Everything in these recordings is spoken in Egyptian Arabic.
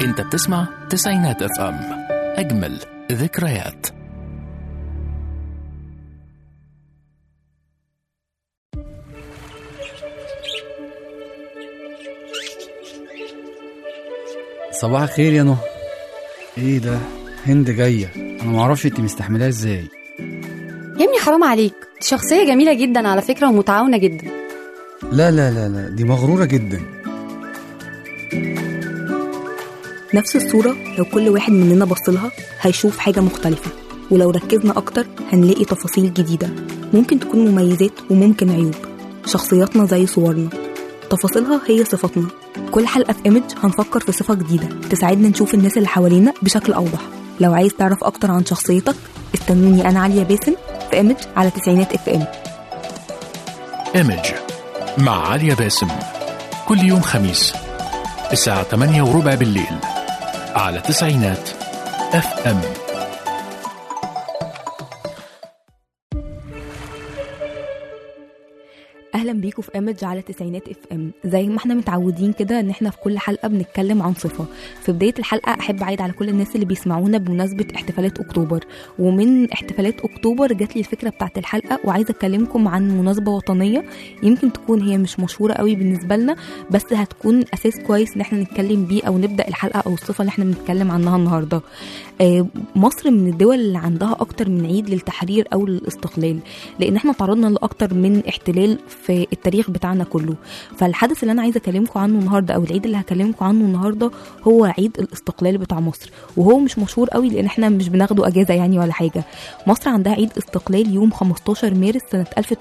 انت بتسمع تسعينات اف ام اجمل ذكريات صباح الخير يا نهى ايه ده هند جايه انا معرفش انت مستحملاها ازاي يا ابني حرام عليك دي شخصية جميلة جدا على فكرة ومتعاونة جدا لا لا لا لا دي مغروره جدا نفس الصورة لو كل واحد مننا بصلها هيشوف حاجة مختلفة ولو ركزنا أكتر هنلاقي تفاصيل جديدة ممكن تكون مميزات وممكن عيوب شخصياتنا زي صورنا تفاصيلها هي صفاتنا كل حلقة في إيمج هنفكر في صفة جديدة تساعدنا نشوف الناس اللي حوالينا بشكل أوضح لو عايز تعرف أكتر عن شخصيتك استنوني أنا عليا باسم في إيمج على تسعينات اف ام ايمج مع عليا باسم كل يوم خميس الساعة 8 وربع بالليل على تسعينات اف ام اهلا بيكم في امج على تسعينات اف ام زي ما احنا متعودين كده ان احنا في كل حلقه بنتكلم عن صفه في بدايه الحلقه احب اعيد على كل الناس اللي بيسمعونا بمناسبه احتفالات اكتوبر ومن احتفالات اكتوبر جات لي الفكره بتاعت الحلقه وعايزه اكلمكم عن مناسبه وطنيه يمكن تكون هي مش مشهوره قوي بالنسبه لنا بس هتكون اساس كويس ان احنا نتكلم بيه او نبدا الحلقه او الصفه اللي احنا بنتكلم عنها النهارده آه، مصر من الدول اللي عندها اكتر من عيد للتحرير او للاستقلال لان احنا تعرضنا لاكتر من احتلال في التاريخ بتاعنا كله فالحدث اللي انا عايزه اكلمكم عنه النهارده او العيد اللي هكلمكم عنه النهارده هو عيد الاستقلال بتاع مصر وهو مش مشهور قوي لان احنا مش بناخده اجازه يعني ولا حاجه مصر عندها عيد استقلال يوم 15 مارس سنه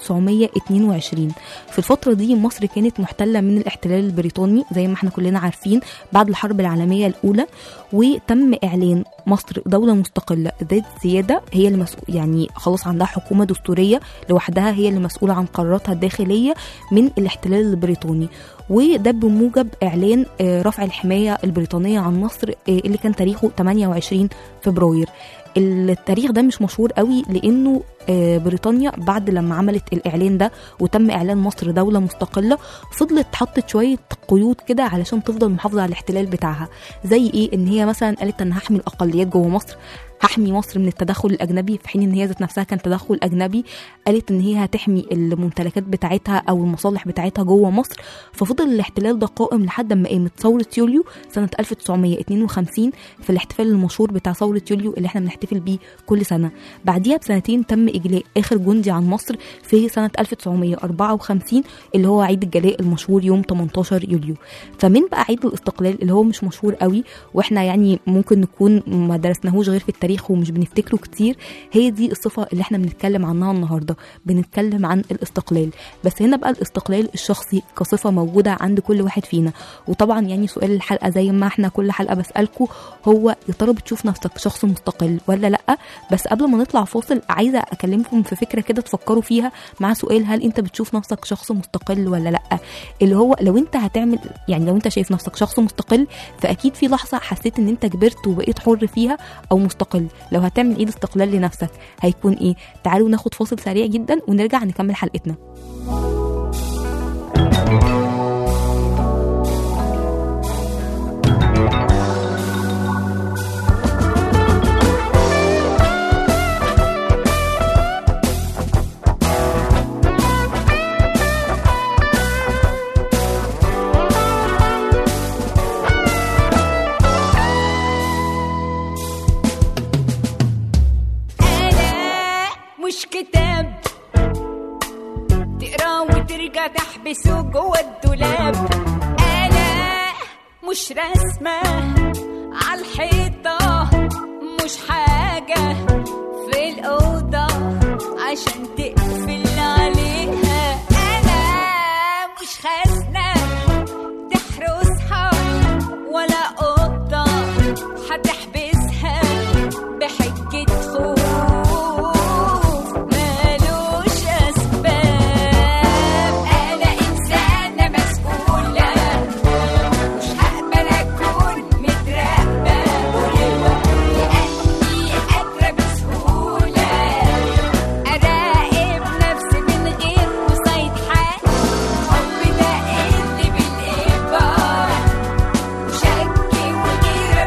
1922 في الفتره دي مصر كانت محتله من الاحتلال البريطاني زي ما احنا كلنا عارفين بعد الحرب العالميه الاولى وتم اعلان مصر دوله مستقله ذات سياده هي اللي مسؤول يعني خلاص عندها حكومه دستوريه لوحدها هي اللي مسؤوله عن قراراتها الداخليه من الاحتلال البريطاني وده بموجب اعلان آه، رفع الحمايه البريطانيه عن مصر آه، اللي كان تاريخه 28 فبراير التاريخ ده مش مشهور قوي لانه آه، بريطانيا بعد لما عملت الاعلان ده وتم اعلان مصر دوله مستقله فضلت حطت شويه قيود كده علشان تفضل محافظه على الاحتلال بتاعها زي ايه ان هي مثلا قالت انا هحمي الاقليات جوه مصر هحمي مصر من التدخل الاجنبي في حين ان هي ذات نفسها كان تدخل اجنبي قالت ان هي هتحمي الممتلكات بتاعتها او المصالح بتاعتها جوه مصر ففضل الاحتلال ده قائم لحد ما قامت ثوره يوليو سنه 1952 في الاحتفال المشهور بتاع ثوره يوليو اللي احنا بنحتفل بيه كل سنه بعديها بسنتين تم اجلاء اخر جندي عن مصر في سنه 1954 اللي هو عيد الجلاء المشهور يوم 18 يوليو فمن بقى عيد الاستقلال اللي هو مش مشهور قوي واحنا يعني ممكن نكون ما درسناهوش غير في التاريخ ومش بنفتكره كتير هي دي الصفه اللي احنا بنتكلم عنها النهارده بنتكلم عن الاستقلال بس هنا بقى الاستقلال الشخصي كصفه موجوده عند كل واحد فينا وطبعا يعني سؤال الحلقه زي ما احنا كل حلقه بسالكم هو يا ترى بتشوف نفسك شخص مستقل ولا لا بس قبل ما نطلع فاصل عايزه اكلمكم في فكره كده تفكروا فيها مع سؤال هل انت بتشوف نفسك شخص مستقل ولا لا اللي هو لو انت هتعمل يعني لو انت شايف نفسك شخص مستقل فاكيد في لحظه حسيت ان انت كبرت وبقيت حر فيها او مستقل لو هتعمل عيد استقلال لنفسك هيكون ايه تعالوا ناخد فاصل سريع جدا ونرجع نكمل حلقتنا أنا مش كتاب تقرا وترجع تحبسه جوه الدولاب أنا مش رسمة على الحيطة مش حاجة في الأوضة عشان تقفل عليها أنا مش خزنة تحرسها ولا قطة هتحبسها بحجة خوف مالوش أسباب أنا إنسانة مسؤولة مش هقبل أكون متراقبة لأني قادرة بسهولة أراقب نفسي من غير قصيد حال حب ده اللي بالإجبار شك وغيرة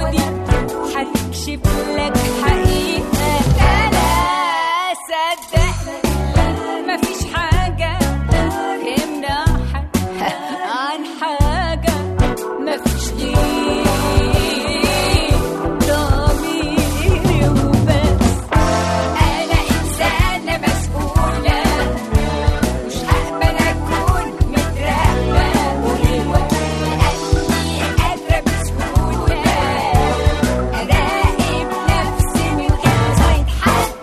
ودي هتكشف لك حقيقة أنا صدق مفيش حاجة تمنعك عن حاجة مفيش غير ضميري وبس أنا إنسانة مسؤولة مش هقبل أكون متراقبة لأني قادرة بسهولة أراقب نفسي من غير صيد حد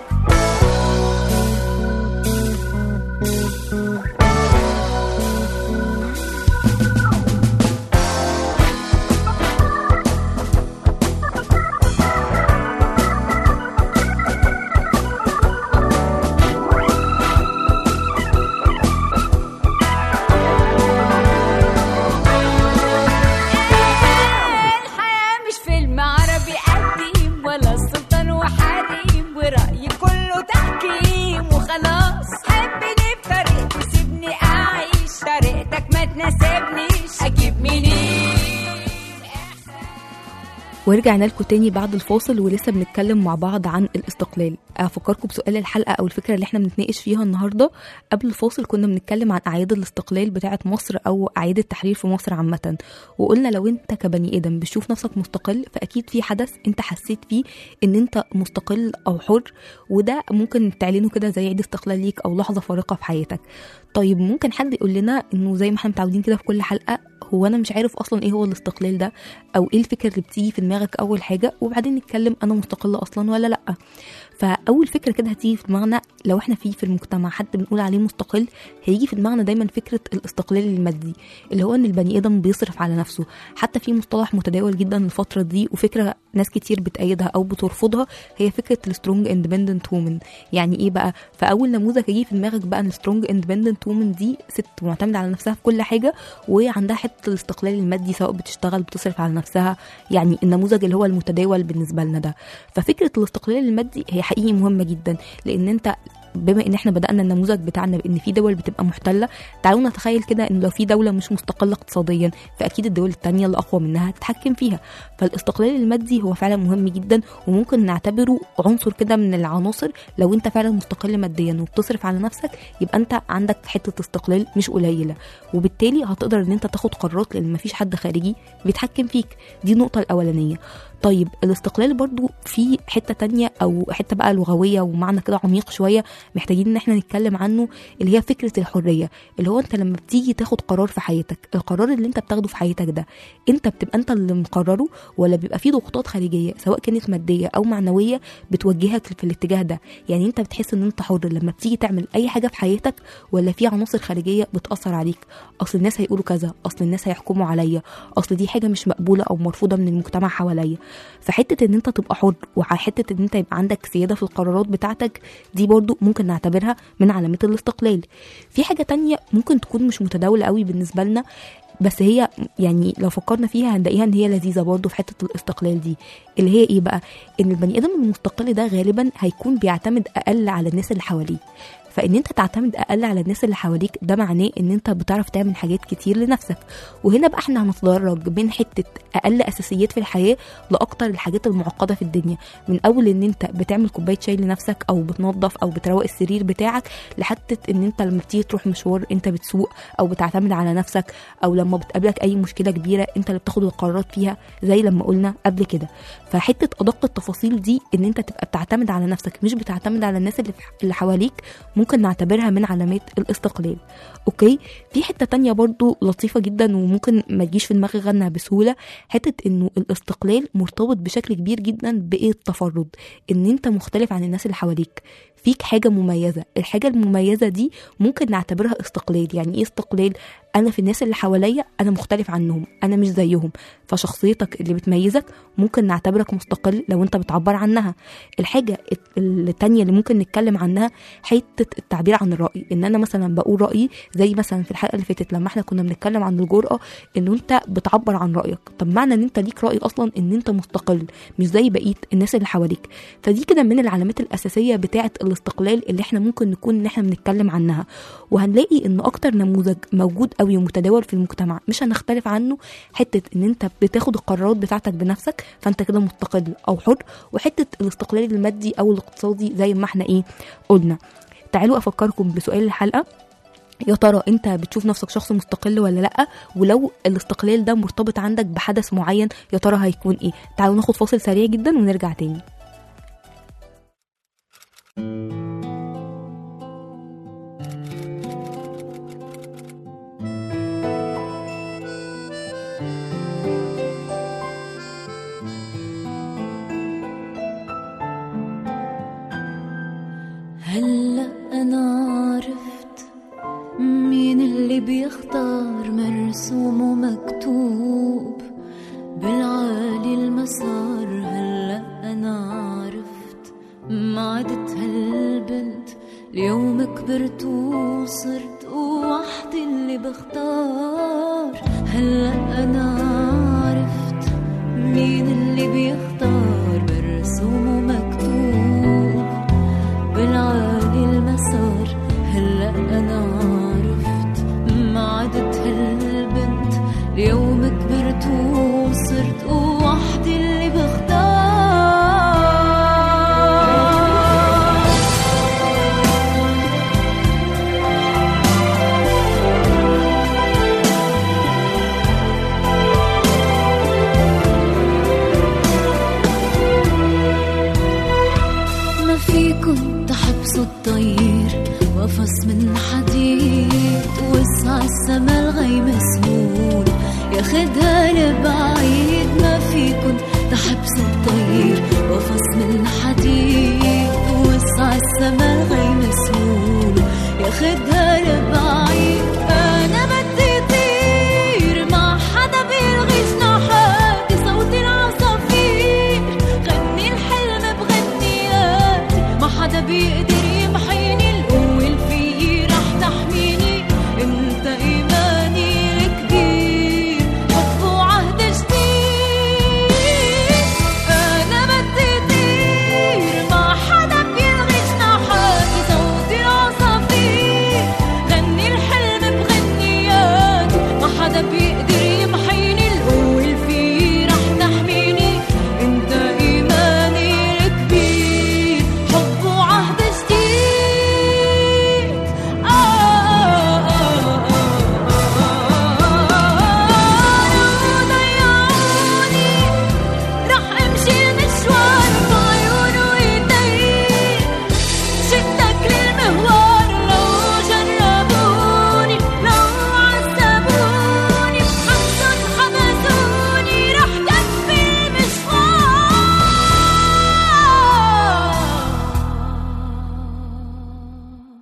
الحياة مش فيلم عربي قديم ولا السلطان وحريم ورأيي كله تحكيم وخلاص حبني بطريقتي سيبني أعيش طريقتك ما تناسبنيش أجيب منين ورجعنا لكم تاني بعد الفاصل ولسه بنتكلم مع بعض عن الاستقلال افكركم بسؤال الحلقه او الفكره اللي احنا بنتناقش فيها النهارده قبل الفاصل كنا بنتكلم عن اعياد الاستقلال بتاعه مصر او اعياد التحرير في مصر عامه وقلنا لو انت كبني ادم بتشوف نفسك مستقل فاكيد في حدث انت حسيت فيه ان انت مستقل او حر وده ممكن تعلنه كده زي عيد استقلال ليك او لحظه فارقه في حياتك طيب ممكن حد يقول لنا انه زي ما احنا متعودين كده في كل حلقه هو انا مش عارف اصلا ايه هو الاستقلال ده او ايه الفكره اللي بتيجي في دماغك اول حاجه وبعدين نتكلم انا مستقله اصلا ولا لا فاول فكره كده هتيجي في دماغنا لو احنا في في المجتمع حد بنقول عليه مستقل هيجي في دماغنا دايما فكره الاستقلال المادي اللي هو ان البني ادم بيصرف على نفسه حتى في مصطلح متداول جدا الفتره دي وفكره ناس كتير بتأيدها او بترفضها هي فكره السترونج اندبندنت وومن يعني ايه بقى فاول نموذج هيجي في دماغك بقى ان السترونج اندبندنت وومن دي ست معتمده على نفسها في كل حاجه وعندها حته الاستقلال المادي سواء بتشتغل بتصرف على نفسها يعني النموذج اللي هو المتداول بالنسبه لنا ده ففكره الاستقلال المادي هي حقيقي مهمه جدا لان انت بما ان احنا بدانا النموذج بتاعنا بان في دول بتبقى محتله تعالوا نتخيل كده ان لو في دوله مش مستقله اقتصاديا فاكيد الدول التانية اللي اقوى منها تتحكم فيها فالاستقلال المادي هو فعلا مهم جدا وممكن نعتبره عنصر كده من العناصر لو انت فعلا مستقل ماديا وبتصرف على نفسك يبقى انت عندك حته استقلال مش قليله وبالتالي هتقدر ان انت تاخد قرارات لان مفيش حد خارجي بيتحكم فيك دي النقطه الاولانيه طيب الاستقلال برضو في حته تانية او حته بقى لغويه ومعنى كده عميق شويه محتاجين ان احنا نتكلم عنه اللي هي فكره الحريه اللي هو انت لما بتيجي تاخد قرار في حياتك القرار اللي انت بتاخده في حياتك ده انت بتبقى انت اللي مقرره ولا بيبقى في ضغوطات خارجيه سواء كانت ماديه او معنويه بتوجهك في الاتجاه ده يعني انت بتحس ان انت حر لما بتيجي تعمل اي حاجه في حياتك ولا في عناصر خارجيه بتاثر عليك اصل الناس هيقولوا كذا اصل الناس هيحكموا عليا اصل دي حاجه مش مقبوله او مرفوضه من المجتمع حواليا فحته ان انت تبقى حر وحته ان انت يبقى عندك سياده في القرارات بتاعتك دي برضو ممكن نعتبرها من علامات الاستقلال في حاجه تانية ممكن تكون مش متداوله قوي بالنسبه لنا بس هي يعني لو فكرنا فيها هنلاقيها ان هي لذيذه برضو في حته الاستقلال دي اللي هي ايه بقى ان البني ادم المستقل ده غالبا هيكون بيعتمد اقل على الناس اللي حواليه فان انت تعتمد اقل على الناس اللي حواليك ده معناه ان انت بتعرف تعمل حاجات كتير لنفسك وهنا بقى احنا هنتدرج بين حته اقل اساسيات في الحياه لاكتر الحاجات المعقده في الدنيا من اول ان انت بتعمل كوبايه شاي لنفسك او بتنظف او بتروق السرير بتاعك لحتى ان انت لما بتيجي تروح مشوار انت بتسوق او بتعتمد على نفسك او لما بتقابلك اي مشكله كبيره انت اللي بتاخد القرارات فيها زي لما قلنا قبل كده فحته ادق التفاصيل دي ان انت تبقى بتعتمد على نفسك مش بتعتمد على الناس اللي اللي حواليك ممكن نعتبرها من علامات الاستقلال اوكي في حته تانية برضو لطيفه جدا وممكن ما تجيش في دماغي غنى بسهوله حته انه الاستقلال مرتبط بشكل كبير جدا بايه التفرد ان انت مختلف عن الناس اللي حواليك فيك حاجه مميزه الحاجه المميزه دي ممكن نعتبرها استقلال يعني ايه استقلال انا في الناس اللي حواليا انا مختلف عنهم انا مش زيهم فشخصيتك اللي بتميزك ممكن نعتبرك مستقل لو انت بتعبر عنها الحاجه التانية اللي ممكن نتكلم عنها حته التعبير عن الراي ان انا مثلا بقول رايي زي مثلا في الحلقه اللي فاتت لما احنا كنا بنتكلم عن الجرأه ان انت بتعبر عن رايك طب معنى ان انت ليك راي اصلا ان انت مستقل مش زي بقيه الناس اللي حواليك فدي كده من العلامات الاساسيه بتاعه الاستقلال اللي احنا ممكن نكون ان احنا بنتكلم عنها وهنلاقي ان اكتر نموذج موجود قوي ومتداول في المجتمع مش هنختلف عنه حته ان انت بتاخد القرارات بتاعتك بنفسك فانت كده مستقل او حر وحته الاستقلال المادي او الاقتصادي زي ما احنا ايه قلنا تعالوا افكركم بسؤال الحلقه يا ترى انت بتشوف نفسك شخص مستقل ولا لا ولو الاستقلال ده مرتبط عندك بحدث معين يا ترى هيكون ايه تعالوا ناخد فاصل سريع جدا ونرجع تاني هلا انا عرفت مين اللي بيختار مرسوم ومكتوب بالعالي المسار هلا انا عرفت ما عدت هالبنت اليوم كبرت وصرت وحدي اللي بختار هلا انا عرفت مين اللي بيختار مرسوم ومكتوب بالعالي المسار هلا انا عرفت ما عدت هالبنت اليوم كبرت وصرت وحدي اللي بختار ما فيكن تحبسوا الطير وقفص من حديد وسع السما الغيم سهول ياخدها لبعيد ما فيكن تحبسوا الطير وقفص من حديد وسع السما الغيم سهول ياخدها لبعيد انا بدي طير ما حدا بيلغي جناحاتي صوت العصافير غني الحلم بغنياتي ما حدا بيقدر يمحيني القوة اللي فيي رح تحميني انت ايماني الكبير حب وعهد جديد انا بدي طير ما حدا بيلغي جناحاتي صوت العصافير غني الحلم بغنياتي ما حدا بيقدر يمحيني القوة اللي فيي رح تحميني انت ايماني الكبير حب وعهد جديد آه آه آه آه لو ضيعوني رح امشي المشوار بعيون وايدي شدك للمهوار لو جربوني لو عذبوني بحسن حبسوني رح كفي المشوار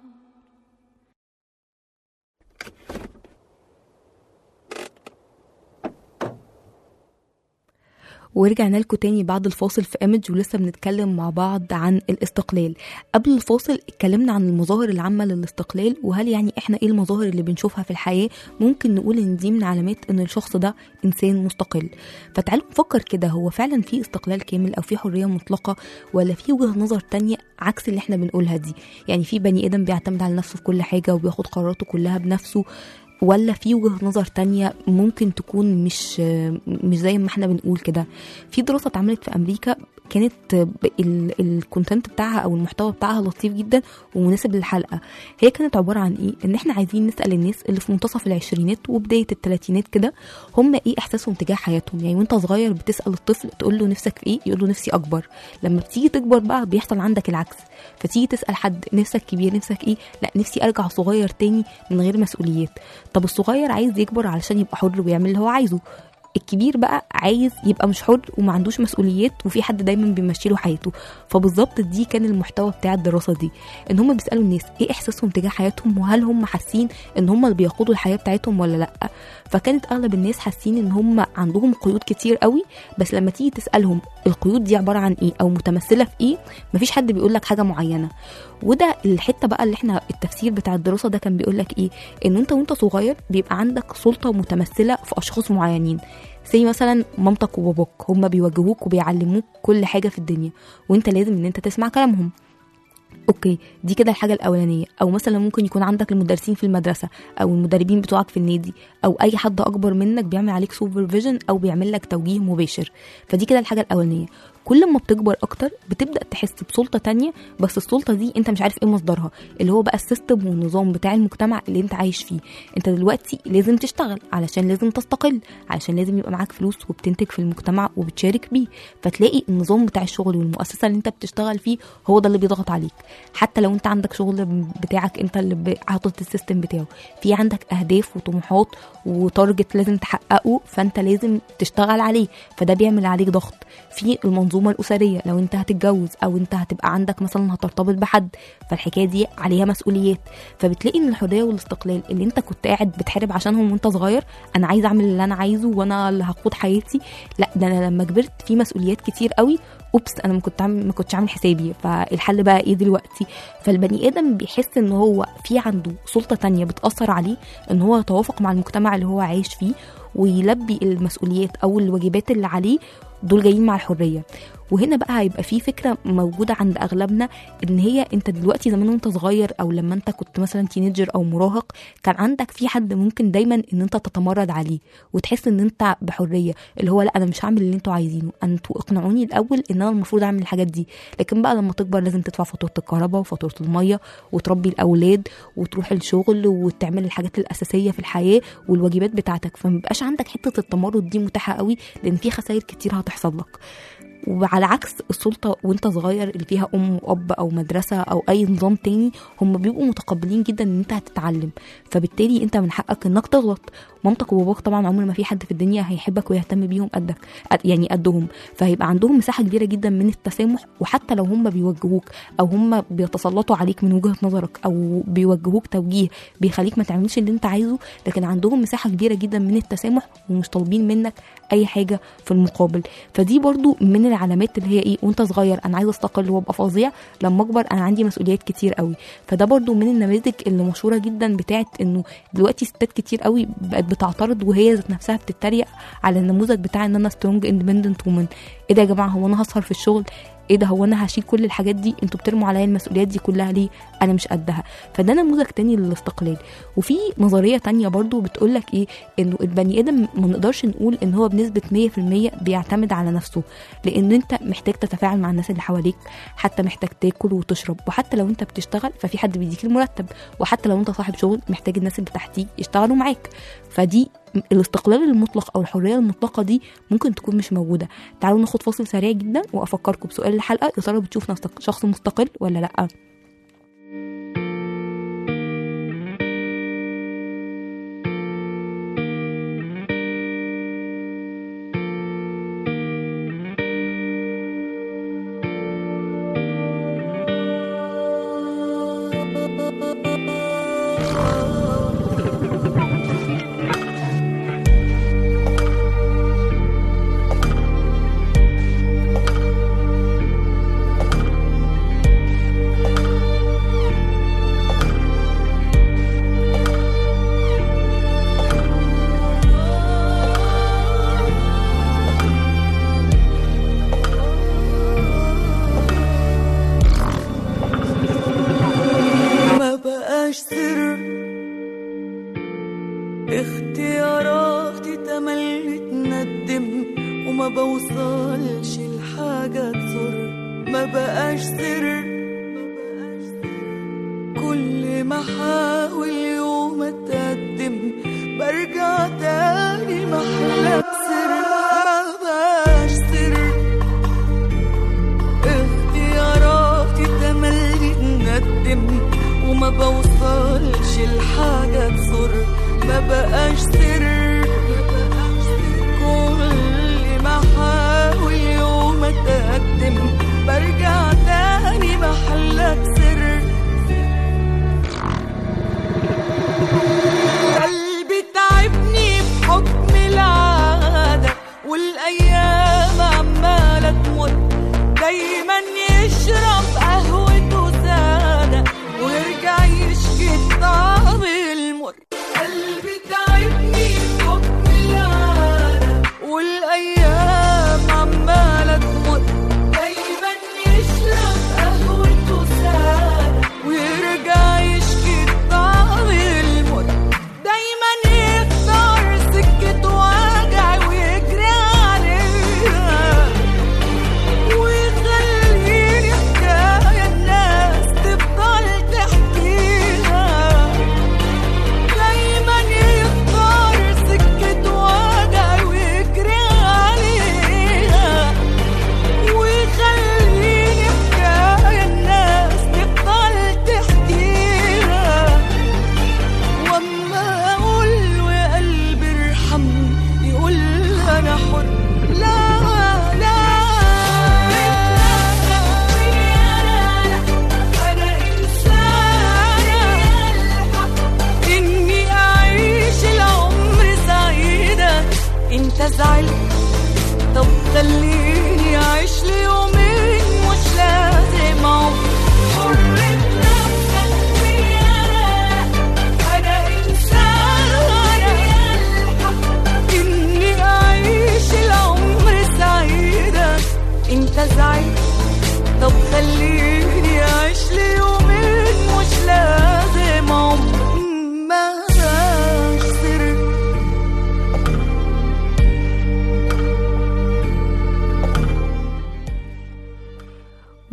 ورجعنا لكم تاني بعد الفاصل في ايمج ولسه بنتكلم مع بعض عن الاستقلال قبل الفاصل اتكلمنا عن المظاهر العامه للاستقلال وهل يعني احنا ايه المظاهر اللي بنشوفها في الحياه ممكن نقول ان دي من علامات ان الشخص ده انسان مستقل فتعالوا نفكر كده هو فعلا في استقلال كامل او في حريه مطلقه ولا في وجهه نظر تانية عكس اللي احنا بنقولها دي يعني في بني ادم بيعتمد على نفسه في كل حاجه وبياخد قراراته كلها بنفسه ولا في وجهه نظر تانية ممكن تكون مش مش زي ما احنا بنقول كده في دراسه اتعملت في امريكا كانت الكونتنت بتاعها او المحتوى بتاعها لطيف جدا ومناسب للحلقه هي كانت عباره عن ايه ان احنا عايزين نسال الناس اللي في منتصف العشرينات وبدايه الثلاثينات كده هم ايه احساسهم تجاه حياتهم يعني وانت صغير بتسال الطفل تقول له نفسك في ايه يقول له نفسي اكبر لما بتيجي تكبر بقى بيحصل عندك العكس فتيجي تسال حد نفسك كبير نفسك ايه لا نفسي ارجع صغير تاني من غير مسؤوليات طب الصغير عايز يكبر علشان يبقى حر ويعمل اللي هو عايزه الكبير بقى عايز يبقى مش حر وما عندوش مسؤوليات وفي حد دايما بيمشي له حياته فبالظبط دي كان المحتوى بتاع الدراسه دي ان هم بيسالوا الناس ايه احساسهم تجاه حياتهم وهل هم حاسين ان هم اللي بيقودوا الحياه بتاعتهم ولا لا فكانت اغلب الناس حاسين ان هم عندهم قيود كتير قوي بس لما تيجي تسالهم القيود دي عباره عن ايه او متمثله في ايه مفيش حد بيقول لك حاجه معينه وده الحته بقى اللي احنا التفسير بتاع الدراسه ده كان بيقول لك ايه ان انت وانت صغير بيبقى عندك سلطه متمثله في اشخاص معينين زي مثلا مامتك وباباك هم بيوجهوك وبيعلموك كل حاجه في الدنيا وانت لازم ان انت تسمع كلامهم اوكي دي كده الحاجه الاولانيه او مثلا ممكن يكون عندك المدرسين في المدرسه او المدربين بتوعك في النادي او اي حد اكبر منك بيعمل عليك سوبرفيجن او بيعمل لك توجيه مباشر فدي كده الحاجه الاولانيه كل ما بتكبر اكتر بتبدا تحس بسلطه تانية بس السلطه دي انت مش عارف ايه مصدرها اللي هو بقى السيستم والنظام بتاع المجتمع اللي انت عايش فيه انت دلوقتي لازم تشتغل علشان لازم تستقل علشان لازم يبقى معاك فلوس وبتنتج في المجتمع وبتشارك بيه فتلاقي النظام بتاع الشغل والمؤسسه اللي انت بتشتغل فيه هو ده اللي بيضغط عليك حتى لو انت عندك شغل بتاعك انت اللي ب- حاطط السيستم بتاعه في عندك اهداف وطموحات وتارجت لازم تحققه فانت لازم تشتغل عليه فده بيعمل عليك ضغط في المنظومه الاسريه لو انت هتتجوز او انت هتبقى عندك مثلا هترتبط بحد فالحكايه دي عليها مسؤوليات فبتلاقي ان الحريه والاستقلال اللي انت كنت قاعد بتحارب عشانهم وانت صغير انا عايز اعمل اللي انا عايزه وانا اللي هقود حياتي لا ده انا لما كبرت في مسؤوليات كتير قوي اوبس انا ما كنت عامل ما كنتش عامل حسابي فالحل بقى ايه دلوقتي فالبني ادم بيحس ان هو في عنده سلطه تانية بتاثر عليه ان هو يتوافق مع المجتمع اللي هو عايش فيه ويلبي المسؤوليات او الواجبات اللي عليه دول جايين مع الحريه وهنا بقى هيبقى في فكره موجوده عند اغلبنا ان هي انت دلوقتي زمان وانت صغير او لما انت كنت مثلا تينيجر او مراهق كان عندك في حد ممكن دايما ان انت تتمرد عليه وتحس ان انت بحريه اللي هو لا انا مش هعمل اللي انتوا عايزينه انتوا اقنعوني الاول ان انا المفروض اعمل الحاجات دي لكن بقى لما تكبر لازم تدفع فاتوره الكهرباء وفاتوره الميه وتربي الاولاد وتروح الشغل وتعمل الحاجات الاساسيه في الحياه والواجبات بتاعتك فمبقاش عندك حته التمرد دي متاحه قوي لان في خسائر كتير هتحصل لك وعلى عكس السلطة وانت صغير اللي فيها أم وأب أو مدرسة أو أي نظام تاني هم بيبقوا متقبلين جدا إن انت هتتعلم فبالتالي انت من حقك إنك تغلط مامتك وباباك طبعا عمر ما في حد في الدنيا هيحبك ويهتم بيهم قدك قد- يعني قدهم فهيبقى عندهم مساحة كبيرة جدا من التسامح وحتى لو هم بيوجهوك أو هم بيتسلطوا عليك من وجهة نظرك أو بيوجهوك توجيه بيخليك ما تعملش اللي انت عايزه لكن عندهم مساحة كبيرة جدا من التسامح ومش طالبين منك أي حاجة في المقابل فدي برضو من العلامات اللي هي ايه وانت صغير انا عايزه استقل وابقى فظيع لما اكبر انا عندي مسؤوليات كتير قوي فده برضو من النماذج اللي مشهوره جدا بتاعت انه دلوقتي ستات كتير قوي بقت بتعترض وهي ذات نفسها بتتريق على النموذج بتاع ان انا سترونج اندبندنت وومن ايه ده يا جماعه هو انا هسهر في الشغل ايه ده هو انا هشيل كل الحاجات دي انتوا بترموا عليا المسؤوليات دي كلها ليه انا مش قدها فده نموذج تاني للاستقلال وفي نظريه تانية برضو بتقولك ايه انه البني ادم ما نقدرش نقول ان هو بنسبه 100% بيعتمد على نفسه لان انت محتاج تتفاعل مع الناس اللي حواليك حتى محتاج تاكل وتشرب وحتى لو انت بتشتغل ففي حد بيديك المرتب وحتى لو انت صاحب شغل محتاج الناس اللي تحتيك يشتغلوا معاك فدي الاستقلال المطلق او الحريه المطلقه دي ممكن تكون مش موجوده تعالوا ناخد فاصل سريع جدا وافكركم بسؤال الحلقه يا ترى بتشوف نفسك شخص مستقل ولا لا ما بقاش سر اختياراتي تملي تندم وما بوصلش لحاجة تضر ما بقاش سر كل ما احاول يوم اتقدم برجع تاني محلى بسر ما بقاش سر اختياراتي تملي تندم وما بوصلش لحاجة تسر ما بقاش سر كل ما احاول يوم اتقدم برجع تاني محلك سر قلبي تعبني بحكم العادة والأيام عمالة تمر دايما يشرب قهوته سادة ويرجع يشكي الطعم المر قلبي تعبني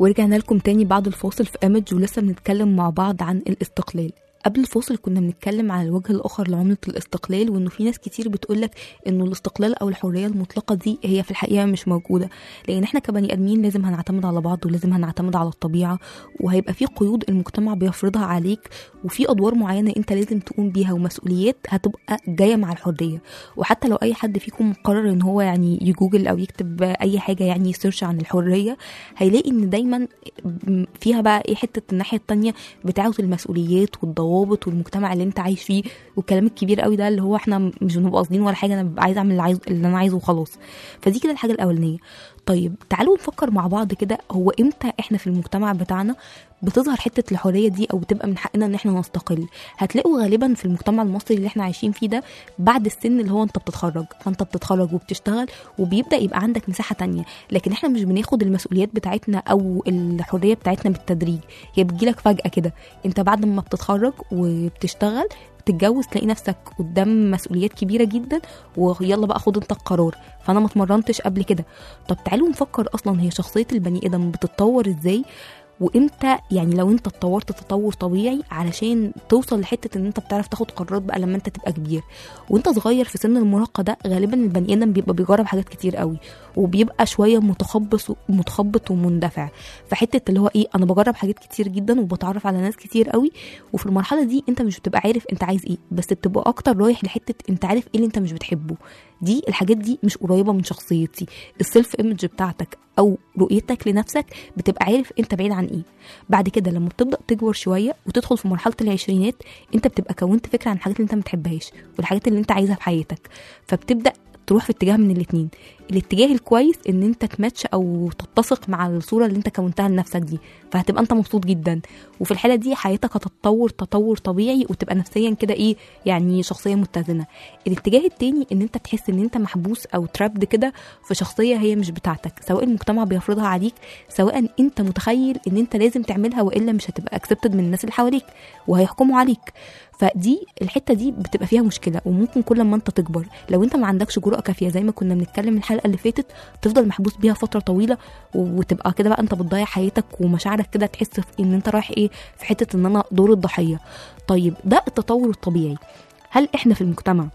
ورجعنا لكم تاني بعد الفاصل في امج ولسه بنتكلم مع بعض عن الاستقلال قبل الفاصل كنا بنتكلم على الوجه الاخر لعمله الاستقلال وانه في ناس كتير بتقولك انه الاستقلال او الحريه المطلقه دي هي في الحقيقه مش موجوده لان احنا كبني ادمين لازم هنعتمد على بعض ولازم هنعتمد على الطبيعه وهيبقى في قيود المجتمع بيفرضها عليك وفي ادوار معينه انت لازم تقوم بيها ومسؤوليات هتبقى جايه مع الحريه وحتى لو اي حد فيكم قرر ان هو يعني يجوجل او يكتب اي حاجه يعني يسيرش عن الحريه هيلاقي ان دايما فيها بقى ايه حته الناحيه التانية بتاعه المسؤوليات والضوابط والمجتمع اللي انت عايش فيه والكلام الكبير قوي ده اللي هو احنا مش بنبقى قاصدين ولا حاجه انا ببقى عايزه اعمل اللي, عايز اللي انا عايزه وخلاص فدي كده الحاجه الاولانيه طيب تعالوا نفكر مع بعض كده هو امتى احنا في المجتمع بتاعنا بتظهر حته الحريه دي او بتبقى من حقنا ان احنا نستقل هتلاقوا غالبا في المجتمع المصري اللي احنا عايشين فيه ده بعد السن اللي هو انت بتتخرج فانت بتتخرج وبتشتغل وبيبدا يبقى عندك مساحه تانية لكن احنا مش بناخد المسؤوليات بتاعتنا او الحريه بتاعتنا بالتدريج هي بتجيلك فجاه كده انت بعد ما بتتخرج وبتشتغل تتجوز تلاقي نفسك قدام مسؤوليات كبيره جدا ويلا بقى خد انت القرار فانا ما اتمرنتش قبل كده طب تعالوا نفكر اصلا هي شخصيه البني ادم بتتطور ازاي وامتى يعني لو انت اتطورت تطور طبيعي علشان توصل لحته ان انت بتعرف تاخد قرارات بقى لما انت تبقى كبير وانت صغير في سن المراهقه ده غالبا البني ادم بيبقى بيجرب حاجات كتير قوي وبيبقى شويه متخبص متخبط ومندفع فحته اللي هو ايه انا بجرب حاجات كتير جدا وبتعرف على ناس كتير قوي وفي المرحله دي انت مش بتبقى عارف انت عايز ايه بس بتبقى اكتر رايح لحته انت عارف ايه اللي انت مش بتحبه دي الحاجات دي مش قريبه من شخصيتي السيلف ايمج بتاعتك او رؤيتك لنفسك بتبقى عارف انت بعيد عن ايه بعد كده لما بتبدا تكبر شويه وتدخل في مرحله العشرينات انت بتبقى كونت فكره عن الحاجات اللي انت ما بتحبهاش والحاجات اللي انت عايزها في حياتك فبتبدا تروح في اتجاه من الاتنين الاتجاه الكويس ان انت تماتش او تتسق مع الصوره اللي انت كونتها لنفسك دي فهتبقى انت مبسوط جدا وفي الحاله دي حياتك هتتطور تطور طبيعي وتبقى نفسيا كده ايه يعني شخصيه متزنه الاتجاه التاني ان انت تحس ان انت محبوس او ترابد كده في شخصيه هي مش بتاعتك سواء المجتمع بيفرضها عليك سواء انت متخيل ان انت لازم تعملها والا مش هتبقى اكسبتد من الناس اللي حواليك وهيحكموا عليك فدي الحته دي بتبقى فيها مشكله وممكن كل ما انت تكبر لو انت ما عندكش جرأه كافيه زي ما كنا بنتكلم الحلقه اللي فاتت تفضل محبوس بيها فتره طويله وتبقى كده بقى انت بتضيع حياتك ومشاعرك كده تحس في ان انت رايح ايه في حته ان انا دور الضحيه طيب ده التطور الطبيعي هل احنا في المجتمع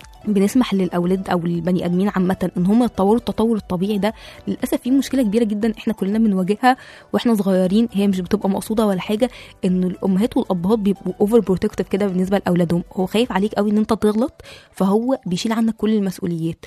بنسمح للاولاد او البني ادمين عامه ان هم يتطوروا التطور الطبيعي ده للاسف في مشكله كبيره جدا احنا كلنا بنواجهها واحنا صغيرين هي مش بتبقى مقصوده ولا حاجه ان الامهات والابهات بيبقوا اوفر بروتكتيف كده بالنسبه لاولادهم هو خايف عليك قوي ان انت تغلط فهو بيشيل عنك كل المسؤوليات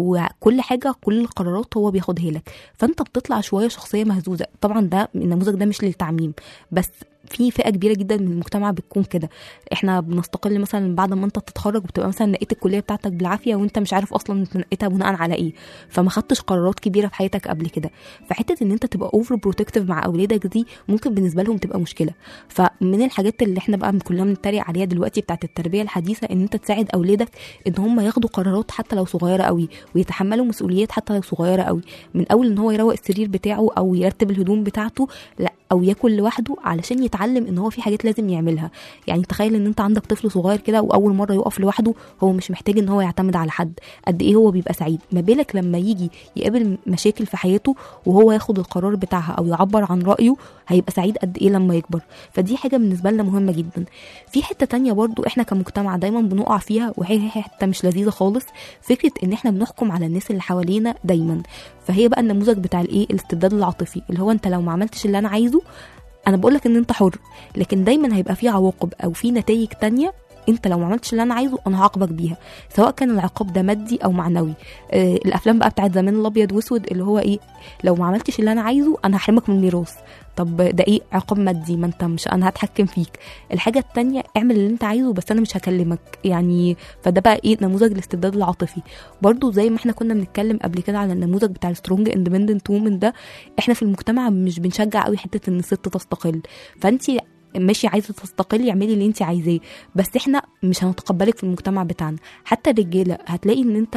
وكل حاجه كل القرارات هو بياخدها لك فانت بتطلع شويه شخصيه مهزوزه طبعا ده النموذج ده مش للتعميم بس في فئه كبيره جدا من المجتمع بتكون كده احنا بنستقل مثلا بعد ما انت تتخرج وبتبقى مثلا نقيت الكليه بتاعتك بالعافيه وانت مش عارف اصلا انت نقيتها بناء على ايه فما خدتش قرارات كبيره في حياتك قبل كده فحته ان انت تبقى اوفر بروتكتيف مع اولادك دي ممكن بالنسبه لهم تبقى مشكله فمن الحاجات اللي احنا بقى كلنا بنتريق عليها دلوقتي بتاعت التربيه الحديثه ان انت تساعد اولادك ان هم ياخدوا قرارات حتى لو صغيره قوي ويتحملوا مسؤوليات حتى لو صغيره قوي من اول ان هو يروق السرير بتاعه او يرتب الهدوم بتاعته لا او ياكل لوحده علشان يتعلم ان هو في حاجات لازم يعملها يعني تخيل ان انت عندك طفل صغير كده واول مره يقف لوحده هو مش محتاج ان هو يعتمد على حد قد ايه هو بيبقى سعيد ما بالك لما يجي يقابل مشاكل في حياته وهو ياخد القرار بتاعها او يعبر عن رايه هيبقى سعيد قد ايه لما يكبر فدي حاجه بالنسبه لنا مهمه جدا في حته تانية برضو احنا كمجتمع دايما بنقع فيها وهي حته مش لذيذه خالص فكره ان احنا بنحكم على الناس اللي حوالينا دايما فهي بقى النموذج بتاع الايه الاستبداد العاطفي اللي هو انت لو ما عملتش اللي انا عايزه انا بقولك ان انت حر لكن دايما هيبقى في عواقب او في نتائج تانية انت لو ما عملتش اللي انا عايزه انا هعاقبك بيها سواء كان العقاب ده مادي او معنوي آه الافلام بقى بتاعت زمان الابيض واسود اللي هو ايه لو ما عملتش اللي انا عايزه انا هحرمك من الميراث طب ده ايه عقاب مادي ما انت مش انا هتحكم فيك الحاجه التانية اعمل اللي انت عايزه بس انا مش هكلمك يعني فده بقى ايه نموذج الاستبداد العاطفي برضو زي ما احنا كنا بنتكلم قبل كده على النموذج بتاع السترونج اندبندنت وومن ده احنا في المجتمع مش بنشجع قوي حته ان الست تستقل فانت ماشي عايزه تستقلي اعملي اللي انت عايزاه بس احنا مش هنتقبلك في المجتمع بتاعنا حتى الرجاله هتلاقي ان انت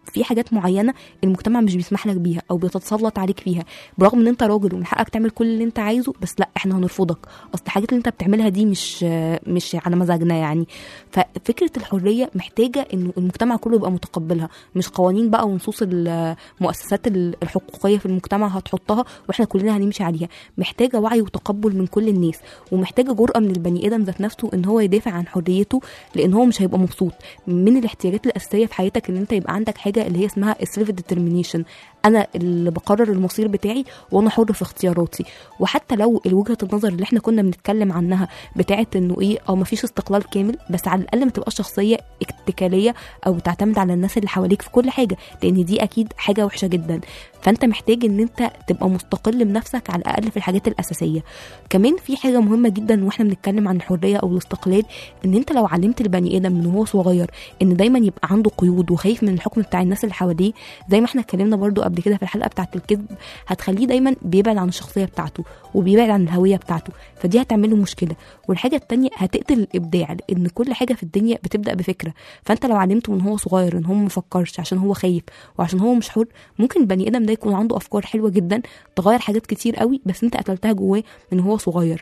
في حاجات معينه المجتمع مش بيسمح لك بيها او بيتسلط عليك فيها برغم ان انت راجل ومن حقك تعمل كل اللي انت عايزه بس لا احنا هنرفضك اصل الحاجات اللي انت بتعملها دي مش مش على مزاجنا يعني ففكره الحريه محتاجه انه المجتمع كله يبقى متقبلها مش قوانين بقى ونصوص المؤسسات الحقوقيه في المجتمع هتحطها واحنا كلنا هنمشي عليها محتاجه وعي وتقبل من كل الناس ومحتاجه جرأه من البني ادم ذات نفسه ان هو يدافع عن حريته لان هو مش هيبقى مبسوط من الاحتياجات الاساسيه في حياتك ان انت يبقى عندك حاجه اللي هي اسمها السيلف ديترمينيشن انا اللي بقرر المصير بتاعي وانا حر في اختياراتي وحتى لو وجهه النظر اللي احنا كنا بنتكلم عنها بتاعت انه ايه او مفيش استقلال كامل بس على الاقل ما تبقاش شخصيه اتكاليه او تعتمد على الناس اللي حواليك في كل حاجه لان دي اكيد حاجه وحشه جدا فانت محتاج ان انت تبقى مستقل بنفسك على الاقل في الحاجات الاساسيه كمان في حاجه مهمه جدا واحنا بنتكلم عن الحريه او الاستقلال ان انت لو علمت البني ادم من هو صغير ان دايما يبقى عنده قيود وخايف من الحكم بتاع الناس اللي حواليه زي ما احنا اتكلمنا برضو قبل كده في الحلقه بتاعه الكذب هتخليه دايما بيبعد عن الشخصيه بتاعته وبيبعد عن الهويه بتاعته فدي هتعمل له مشكله والحاجه التانية هتقتل الابداع لان كل حاجه في الدنيا بتبدا بفكره فانت لو علمته من هو صغير ان هو ما فكرش عشان هو خايف وعشان هو مش حر ممكن البني ادم ده يكون عنده افكار حلوه جدا تغير حاجات كتير قوي بس انت قتلتها جواه من هو صغير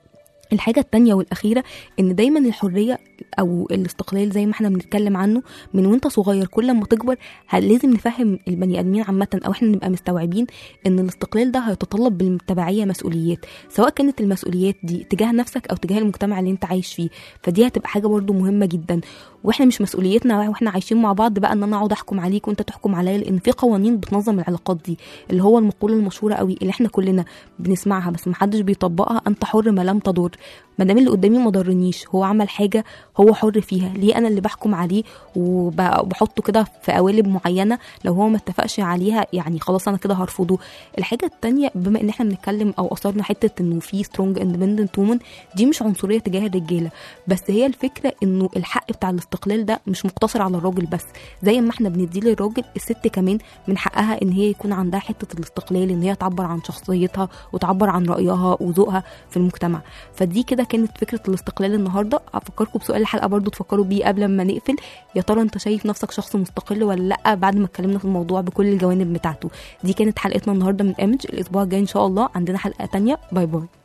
الحاجة التانية والأخيرة إن دايما الحرية أو الاستقلال زي ما احنا بنتكلم عنه من وانت صغير كل ما تكبر لازم نفهم البني آدمين عامة أو احنا نبقى مستوعبين إن الاستقلال ده هيتطلب بالتبعية مسؤوليات سواء كانت المسؤوليات دي تجاه نفسك أو تجاه المجتمع اللي انت عايش فيه فدي هتبقى حاجة برضو مهمة جدا واحنا مش مسؤوليتنا واحنا عايشين مع بعض بقى ان انا اقعد احكم عليك وانت تحكم عليا لان في قوانين بتنظم العلاقات دي اللي هو المقوله المشهوره قوي اللي احنا كلنا بنسمعها بس محدش بيطبقها انت حر ما لم تضر ما دام اللي قدامي ما ضرنيش هو عمل حاجه هو حر فيها ليه انا اللي بحكم عليه وبحطه كده في قوالب معينه لو هو ما اتفقش عليها يعني خلاص انا كده هرفضه الحاجه التانية بما ان احنا بنتكلم او اثرنا حته انه في سترونج اندبندنت وومن دي مش عنصريه تجاه الرجاله بس هي الفكره انه الحق بتاع الاستقلال ده مش مقتصر على الراجل بس زي ما احنا بنديه للراجل الست كمان من حقها ان هي يكون عندها حته الاستقلال ان هي تعبر عن شخصيتها وتعبر عن رايها وذوقها في المجتمع فدي كده كانت فكره الاستقلال النهارده افكركم بسؤال الحلقه برضو تفكروا بيه قبل ما نقفل يا ترى انت شايف نفسك شخص مستقل ولا لا بعد ما اتكلمنا في الموضوع بكل الجوانب بتاعته دي كانت حلقتنا النهارده من ايمج الاسبوع الجاي ان شاء الله عندنا حلقه تانية باي باي